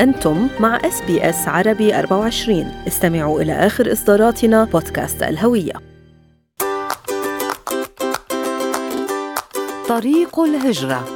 أنتم مع اس بي اس عربي 24 استمعوا إلى آخر إصداراتنا بودكاست الهوية طريق الهجره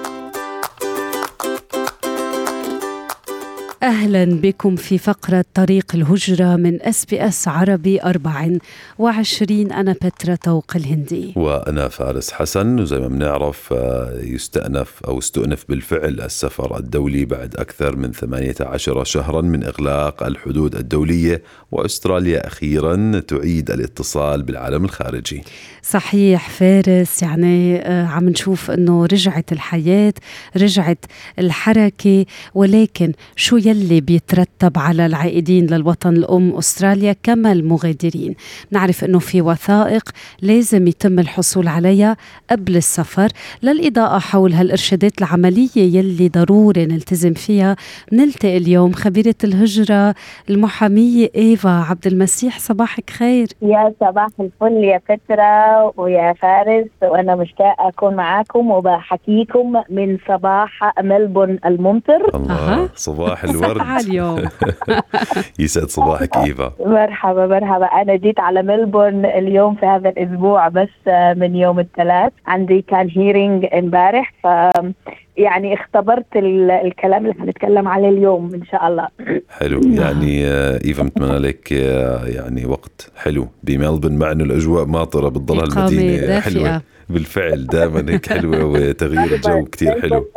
أهلا بكم في فقرة طريق الهجرة من اس بي اس عربي 24 أنا بترا توق الهندي وأنا فارس حسن وزي ما بنعرف آه، يستأنف أو استؤنف بالفعل السفر الدولي بعد أكثر من 18 شهرا من إغلاق الحدود الدولية وأستراليا أخيرا تعيد الاتصال بالعالم الخارجي صحيح فارس يعني آه، عم نشوف أنه رجعت الحياة رجعت الحركة ولكن شو يلي يلي بيترتب على العائدين للوطن الأم أستراليا كما المغادرين نعرف أنه في وثائق لازم يتم الحصول عليها قبل السفر للإضاءة حول هالإرشادات العملية يلي ضروري نلتزم فيها نلتقي اليوم خبيرة الهجرة المحامية إيفا عبد المسيح صباحك خير يا صباح الفل يا فترة ويا فارس وأنا مشتاقة أكون معاكم وبحكيكم من صباح ملبون الممطر الله صباح الورد الورد اليوم يسعد صباحك ايفا مرحبا مرحبا انا جيت على ملبورن اليوم في هذا الاسبوع بس من يوم الثلاث عندي كان هيرينج امبارح ف يعني اختبرت الكلام اللي حنتكلم عليه اليوم ان شاء الله حلو يعني آه، ايفا بتمنى لك آه، يعني وقت حلو بملبن مع انه الاجواء ماطره بتضلها المدينه حلوه بالفعل دائما هيك حلوه وتغيير الجو كثير حلو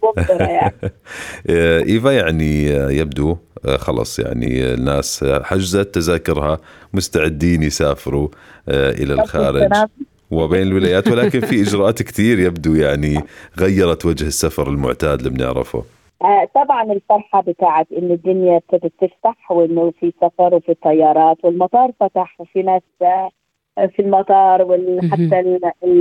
ايفا يعني يبدو آه، خلص يعني الناس حجزت تذاكرها مستعدين يسافروا آه، الى الخارج وبين الولايات ولكن في اجراءات كثير يبدو يعني غيرت وجه السفر المعتاد اللي بنعرفه آه، طبعا الفرحه بتاعت ان الدنيا ابتدت تفتح وانه في سفر وفي طيارات والمطار فتح وفي ناس في المطار وحتى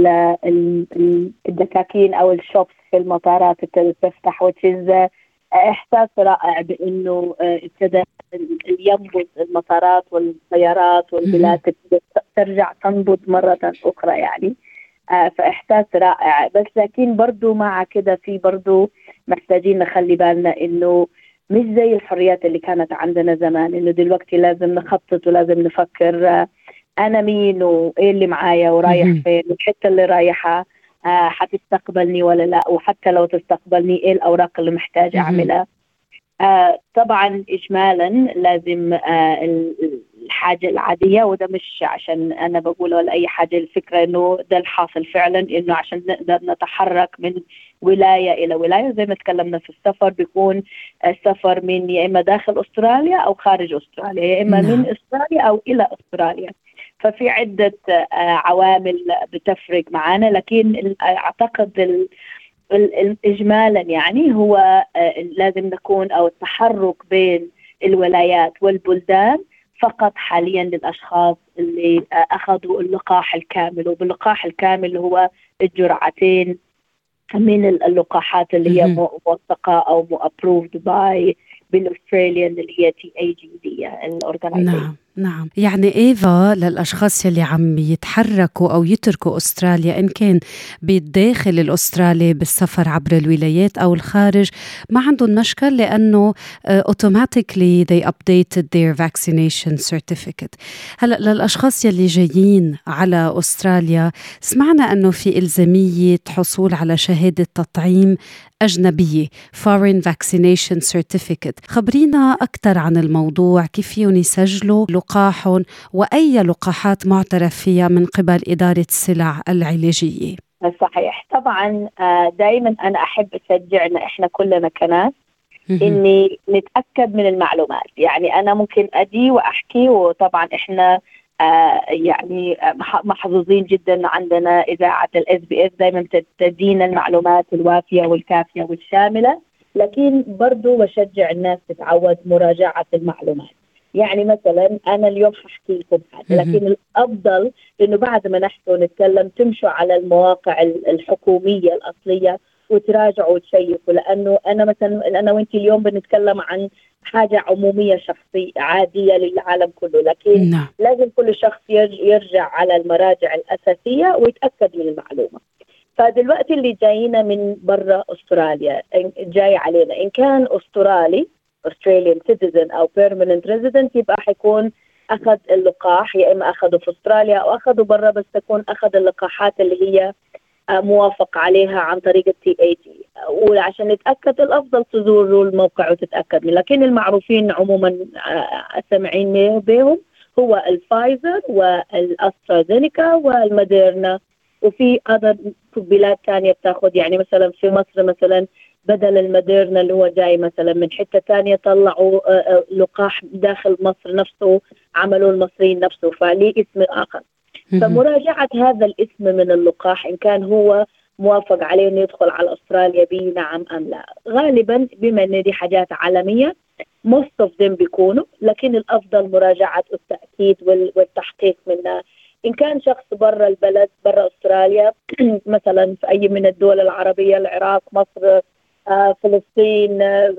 الدكاكين او الشوبس في المطارات ابتدت تفتح وتشز احساس رائع بانه آه، ابتدى ينبض المطارات والطيارات والبلاد ترجع تنبض مره اخرى يعني آه، فاحساس رائع بس لكن برضه مع كده في برضه محتاجين نخلي بالنا انه مش زي الحريات اللي كانت عندنا زمان انه دلوقتي لازم نخطط ولازم نفكر آه، انا مين وايه اللي معايا ورايح فين والحته اللي رايحه آه حتستقبلني ولا لا وحتى لو تستقبلني ايه الاوراق اللي محتاج اعملها آه طبعا اجمالا لازم آه الحاجه العاديه وده مش عشان انا بقول ولا اي حاجه الفكره انه ده الحاصل فعلا انه عشان نقدر نتحرك من ولايه الى ولايه زي ما تكلمنا في السفر بيكون السفر من يا اما داخل استراليا او خارج استراليا يا اما نعم. من استراليا او الى استراليا ففي عدة آه، عوامل بتفرق معنا لكن أعتقد إجمالا يعني هو آه، لازم نكون أو التحرك بين الولايات والبلدان فقط حاليا للاشخاص اللي آه، اخذوا اللقاح الكامل وباللقاح الكامل هو الجرعتين من اللقاحات اللي هي موثقه او مو ابروفد باي بالاستراليان اللي هي تي اي جي دي نعم نعم يعني إيفا للأشخاص يلي عم يتحركوا أو يتركوا أستراليا إن كان بالداخل الأسترالي بالسفر عبر الولايات أو الخارج ما عندهم مشكل لأنه uh, automatically they updated their vaccination certificate هلأ للأشخاص يلي جايين على أستراليا سمعنا أنه في إلزامية حصول على شهادة تطعيم أجنبية Foreign Vaccination Certificate خبرينا أكثر عن الموضوع كيف فيهم يسجلوا لقاحهم وأي لقاحات معترف فيها من قبل إدارة السلع العلاجية صحيح طبعا آه، دائما أنا أحب أشجعنا إحنا كلنا كناس اني نتاكد من المعلومات يعني انا ممكن اجي واحكي وطبعا احنا آه يعني محظوظين جدا عندنا اذاعه الاس بي اس دائما تدينا المعلومات الوافيه والكافيه والشامله لكن برضو بشجع الناس تتعود مراجعه المعلومات يعني مثلا انا اليوم ححكي لكم حاجه لكن الافضل انه بعد ما نحكي ونتكلم تمشوا على المواقع الحكوميه الاصليه وتراجعوا وتشيكوا لانه انا مثلا انا وانت اليوم بنتكلم عن حاجه عموميه شخصيه عاديه للعالم كله لكن نعم. لازم كل شخص يرجع على المراجع الاساسيه ويتاكد من المعلومه فدلوقتي اللي جايين من برا استراليا جاي علينا ان كان استرالي Australian citizen او permanent resident يبقى حيكون اخذ اللقاح يا اما اخذه في استراليا او اخذه برا بس تكون اخذ اللقاحات اللي هي آه، موافق عليها عن طريق التي اي تي وعشان نتاكد الافضل تزوروا الموقع وتتاكد من لكن المعروفين عموما آه، سامعين بهم هو الفايزر والاسترازينيكا والموديرنا وفي اذر بلاد ثانيه بتاخذ يعني مثلا في مصر مثلا بدل الموديرنا اللي هو جاي مثلا من حته ثانيه طلعوا آه، آه، لقاح داخل مصر نفسه عملوا المصريين نفسه فليه اسم اخر فمراجعه هذا الاسم من اللقاح ان كان هو موافق عليه انه يدخل على استراليا به نعم ام لا غالبا بما ان دي حاجات عالميه most of them بيكونوا لكن الافضل مراجعه التاكيد والتحقيق منها ان كان شخص برا البلد برا استراليا مثلا في اي من الدول العربيه العراق مصر آه، فلسطين آه،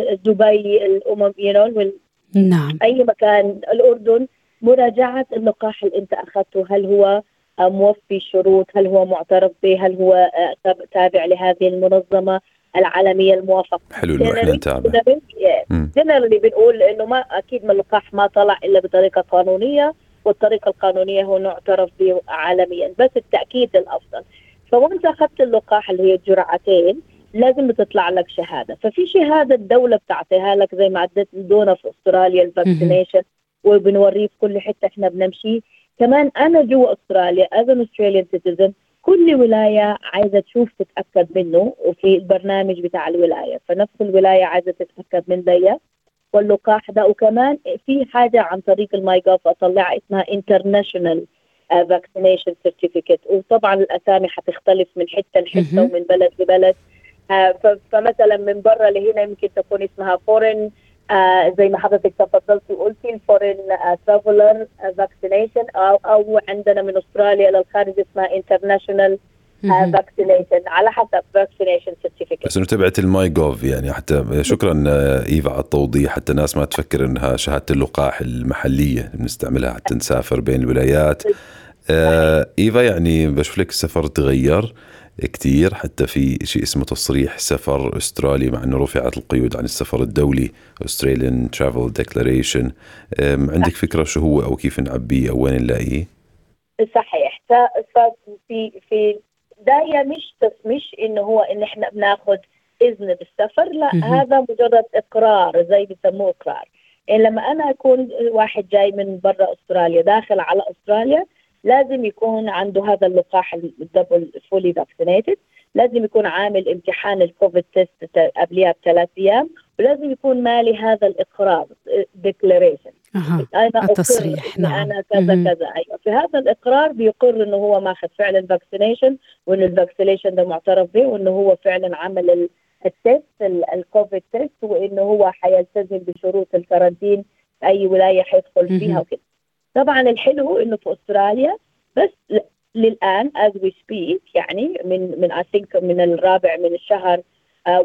دبي الامم يو نعم اي مكان الاردن مراجعه اللقاح اللي انت اخذته هل هو آه، موفي شروط هل هو معترف به هل هو تابع لهذه المنظمه العالميه الموافقه حلو انه احنا نتابع جنرالي بنقول انه ما اكيد ما اللقاح ما طلع الا بطريقه قانونيه والطريقه القانونيه هو معترف به عالميا بس التاكيد الافضل فوانت اخذت اللقاح اللي هي الجرعتين لازم تطلع لك شهاده ففي شهاده الدوله بتعطيها لك زي ما عدتنا في استراليا الفاكسينيشن وبنوريه في كل حته احنا بنمشي كمان انا جوا استراليا از ان استراليان سيتيزن كل ولايه عايزه تشوف تتاكد منه وفي البرنامج بتاع الولايه فنفس الولايه عايزه تتاكد من دي واللقاح ده وكمان في حاجه عن طريق الماي جوف اطلع اسمها انترناشونال فاكسينيشن سيرتيفيكت وطبعا الاسامي حتختلف من حته لحته ومن بلد لبلد آه، فمثلا من برا لهنا يمكن تكون اسمها فورين آه زي ما حضرتك تفضلتي وقلتي الفورين ترافلر فاكسينيشن او او عندنا من استراليا للخارج اسمها انترناشونال فاكسينيشن على حسب فاكسينيشن سيرتيفيكت بس انه تبعت الماي جوف يعني حتى شكرا آه، ايفا على التوضيح حتى الناس ما تفكر انها شهاده اللقاح المحليه اللي بنستعملها حتى نسافر بين الولايات آه ايفا يعني بشوف لك السفر تغير كثير حتى في شيء اسمه تصريح سفر استرالي مع انه رفعت القيود عن السفر الدولي Australian Travel Declaration عندك فكره شو هو او كيف نعبيه او وين نلاقيه؟ صحيح في في داية مش مش انه هو ان احنا بناخذ اذن بالسفر لا م- هذا مجرد اقرار زي بيسموه اقرار يعني لما انا اكون واحد جاي من برا استراليا داخل على استراليا لازم يكون عنده هذا اللقاح الدبل فولي فاكسينيتد لازم يكون عامل امتحان الكوفيد تيست قبلها بثلاث ايام ولازم يكون مالي هذا الاقرار ديكلاريشن أه. انا التصريح نعم انا كذا مم. كذا ايوه في هذا الاقرار بيقر انه هو ماخذ فعلا فاكسينيشن وانه الفاكسينيشن ده معترف به وانه هو فعلا عمل التيست الكوفيد تيست وانه هو حيلتزم بشروط الكارانتين في اي ولايه حيدخل فيها وكذا طبعا الحلو انه في استراليا بس للان از وي سبيك يعني من من اي من الرابع من الشهر آه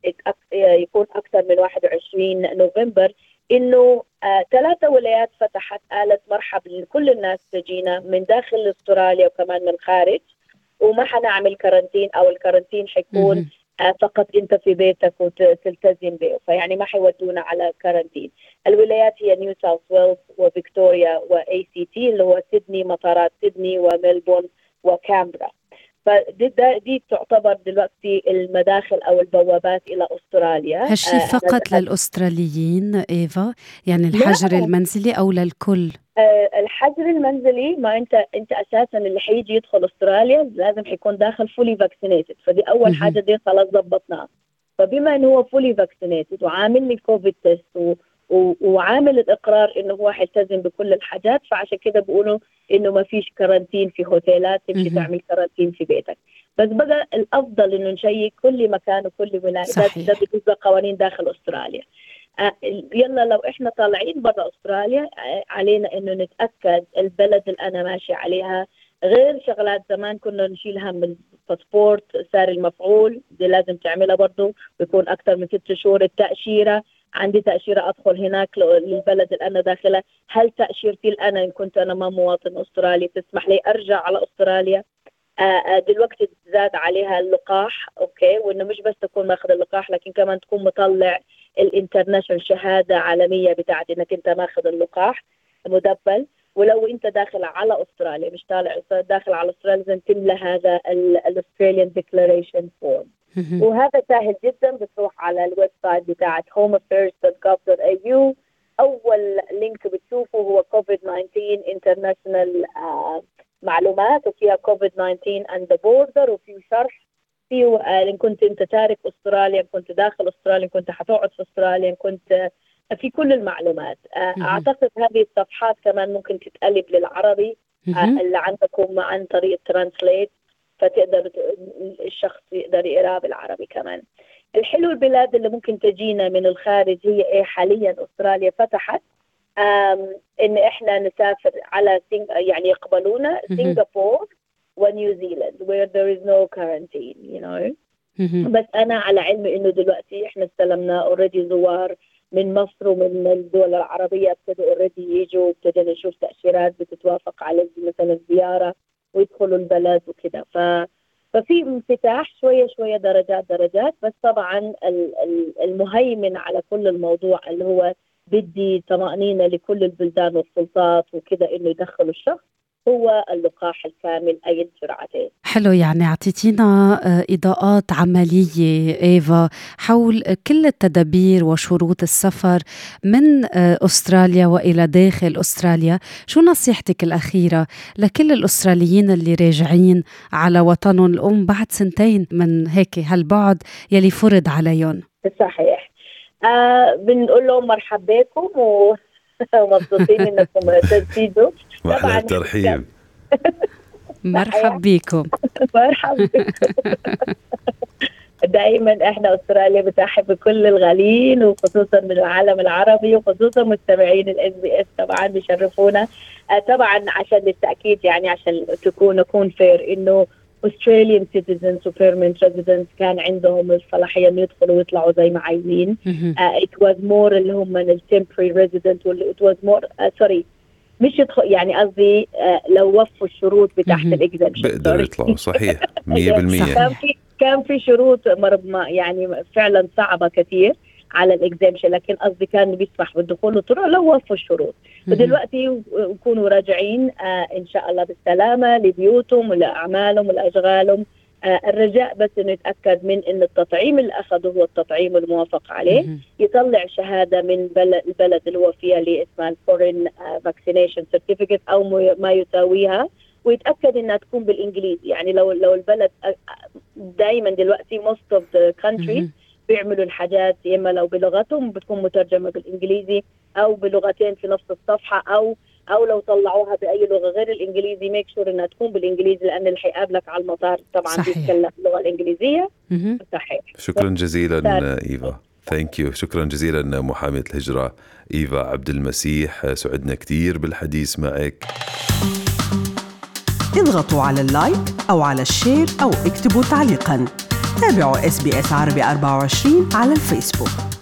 وحيكون اكثر من 21 نوفمبر انه آه ثلاثة ولايات فتحت آلة مرحب لكل الناس تجينا من داخل استراليا وكمان من خارج وما حنعمل كارنتين او الكارنتين حيكون آه فقط انت في بيتك وتلتزم به فيعني ما حيودونا على كارنتين الولايات هي نيو ساوث ويلز وفيكتوريا واي سي تي اللي هو سيدني مطارات سيدني وميلبورن وكامبرا فدي دي تعتبر دلوقتي المداخل او البوابات الى استراليا هالشيء آه فقط للاستراليين ايفا يعني الحجر المنزلي او للكل آه الحجر المنزلي ما انت انت اساسا اللي حيجي يدخل استراليا لازم حيكون داخل فولي فاكسينيتد فدي اول م- حاجه دي خلاص ضبطناها فبما انه هو فولي فاكسينيتد وعامل لي كوفيد تيست وعامل الاقرار انه هو حيلتزم بكل الحاجات فعشان كده بيقولوا انه ما فيش كارانتين في هوتيلات تمشي تعمل كارانتين في بيتك بس بقى الافضل انه نشيك كل مكان وكل ولايه ده بتبقى قوانين داخل استراليا آه يلا لو احنا طالعين برا استراليا آه علينا انه نتاكد البلد اللي انا ماشي عليها غير شغلات زمان كنا نشيلها من الباسبورت سعر المفعول دي لازم تعملها برضه بيكون اكثر من ست شهور التاشيره عندي تأشيرة أدخل هناك للبلد اللي أنا داخلة هل تأشيرتي الأنا إن كنت أنا ما مواطن أسترالي تسمح لي أرجع على أستراليا آه دلوقتي زاد عليها اللقاح أوكي وإنه مش بس تكون ماخذ اللقاح لكن كمان تكون مطلع الانترناشونال شهاده عالميه بتاعت انك انت ماخذ اللقاح مدبل ولو انت داخل على استراليا مش طالع داخل على استراليا لازم تملى هذا الاستراليان ديكلاريشن فورم وهذا سهل جدا بتروح على الويب سايت بتاعت homeaffairs.gov.au اول لينك بتشوفه هو كوفيد 19 انترناشونال معلومات وفيها كوفيد 19 اند ذا بوردر وفي شرح فيه آه، ان كنت انت تارك استراليا ان كنت داخل استراليا ان كنت حتقعد في استراليا ان كنت آه، في كل المعلومات آه، اعتقد هذه الصفحات كمان ممكن تتقلب للعربي اللي عندكم عن طريق ترانسليت فتقدر الشخص يقدر يقرا بالعربي كمان الحلو البلاد اللي ممكن تجينا من الخارج هي ايه حاليا استراليا فتحت ان احنا نسافر على يعني يقبلونا سنغافور ونيوزيلاند where there is no quarantine you know بس انا على علم انه دلوقتي احنا استلمنا اوريدي زوار من مصر ومن الدول العربيه ابتدوا اوريدي يجوا ابتدينا نشوف تاشيرات بتتوافق على مثلا الزياره ويدخلوا البلد وكذا ف ففي انفتاح شويه شويه درجات درجات بس طبعا المهيمن على كل الموضوع اللي هو بدي طمأنينة لكل البلدان والسلطات وكذا انه يدخلوا الشخص هو اللقاح الكامل اي الجرعتين. حلو يعني اعطيتينا آه، اضاءات عمليه ايفا حول كل التدابير وشروط السفر من آه، استراليا والى داخل استراليا، شو نصيحتك الاخيره لكل الاستراليين اللي راجعين على وطنهم الام بعد سنتين من هيك هالبعد يلي فرض عليهم؟ صحيح. آه بنقول لهم مرحبا بكم ومبسوطين انكم تجوا واحلى الترحيب مرحب بكم مرحبا دائما احنا استراليا بترحب بكل الغاليين وخصوصا من العالم العربي وخصوصا مستمعين الاس بي اس طبعا بيشرفونا آه، طبعا عشان للتاكيد يعني عشان تكون نكون فير انه Australian citizens و permanent residents كان عندهم الصلاحيه انه يدخلوا ويطلعوا زي ما عايزين. uh, it was more اللي هم ال temporary resident وال it was more uh, sorry مش يدخل يعني قصدي uh, لو وفوا الشروط بتاعت الاكزامشن بيقدروا يطلعوا صحيح 100% كان في كان في شروط يعني فعلا صعبه كثير على الاكزامشن لكن قصدي كان بيسمح بالدخول والطلوع لو وفوا الشروط فدلوقتي يكونوا راجعين آه ان شاء الله بالسلامه لبيوتهم ولاعمالهم ولاشغالهم آه الرجاء بس انه يتاكد من ان التطعيم اللي اخذه هو التطعيم الموافق عليه يطلع شهاده من بلد البلد اللي هو فيها اللي اسمها الفورين فاكسينيشن سيرتيفيكت او ما يساويها ويتاكد انها تكون بالانجليزي يعني لو لو البلد آه، دائما دلوقتي most of the countries بيعملوا الحاجات يا اما لو بلغتهم بتكون مترجمه بالانجليزي او بلغتين في نفس الصفحه او او لو طلعوها باي لغه غير الانجليزي ميك شور انها تكون بالانجليزي لان اللي حيقابلك على المطار طبعا صحيح. بيتكلم اللغه الانجليزيه صحيح شكرا جزيلا ايفا ثانك يو شكرا جزيلا محاميه الهجره ايفا عبد المسيح سعدنا كثير بالحديث معك اضغطوا على اللايك او على الشير او اكتبوا تعليقا تابعوا اس بي اس عربي 24 على الفيسبوك